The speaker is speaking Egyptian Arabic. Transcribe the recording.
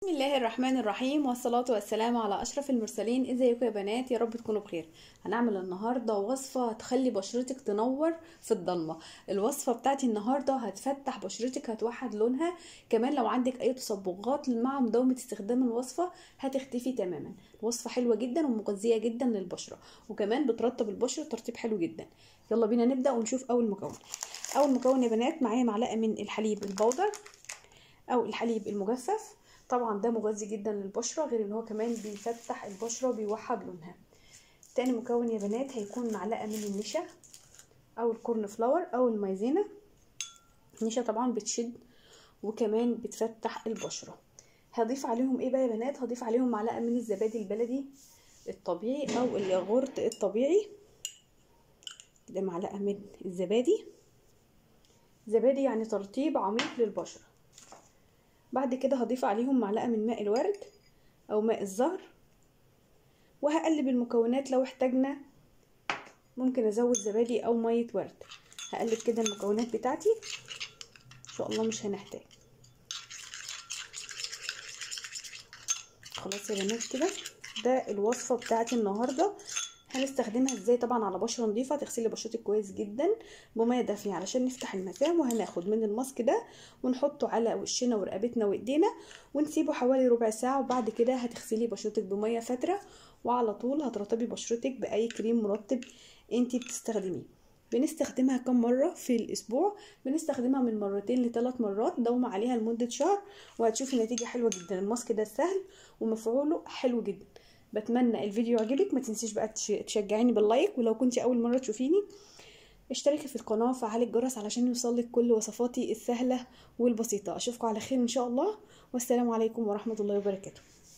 بسم الله الرحمن الرحيم والصلاة والسلام على أشرف المرسلين ازيكم يا بنات يا رب تكونوا بخير هنعمل النهاردة وصفة هتخلي بشرتك تنور في الضلمة الوصفة بتاعتي النهاردة هتفتح بشرتك هتوحد لونها كمان لو عندك أي تصبغات مع مداومة استخدام الوصفة هتختفي تماما الوصفة حلوة جدا ومغذية جدا للبشرة وكمان بترطب البشرة ترطيب حلو جدا يلا بينا نبدأ ونشوف أول مكون أول مكون يا بنات معايا معلقة من الحليب البودر أو الحليب المجفف طبعا ده مغذي جدا للبشرة غير ان هو كمان بيفتح البشرة وبيوحد لونها تاني مكون يا بنات هيكون معلقة من النشا او الكورن فلاور او المايزينا النشا طبعا بتشد وكمان بتفتح البشرة هضيف عليهم ايه بقى يا بنات هضيف عليهم معلقة من الزبادي البلدي الطبيعي او الياغورت الطبيعي ده معلقة من الزبادي زبادي يعني ترطيب عميق للبشره بعد كده هضيف عليهم معلقة من ماء الورد أو ماء الزهر وهقلب المكونات لو احتاجنا ممكن أزود زبادي أو مية ورد هقلب كده المكونات بتاعتي إن شاء الله مش هنحتاج خلاص يا بنات كده ده الوصفة بتاعتي النهاردة هنستخدمها ازاي طبعا على بشره نظيفه تغسلي بشرتك كويس جدا بميه دافيه علشان نفتح المسام وهناخد من الماسك ده ونحطه على وشنا ورقبتنا وايدينا ونسيبه حوالي ربع ساعه وبعد كده هتغسلي بشرتك بميه فتره وعلى طول هترطبي بشرتك باي كريم مرطب انتي بتستخدميه بنستخدمها كم مرة في الأسبوع بنستخدمها من مرتين لثلاث مرات دوم عليها لمدة شهر وهتشوفي نتيجة حلوة جدا الماسك ده سهل ومفعوله حلو جدا بتمنى الفيديو يعجبك ما تنسيش بقى تشجعيني باللايك ولو كنتي اول مره تشوفيني اشتركي في القناه وفعلي الجرس علشان يوصلك كل وصفاتي السهله والبسيطه اشوفكم على خير ان شاء الله والسلام عليكم ورحمه الله وبركاته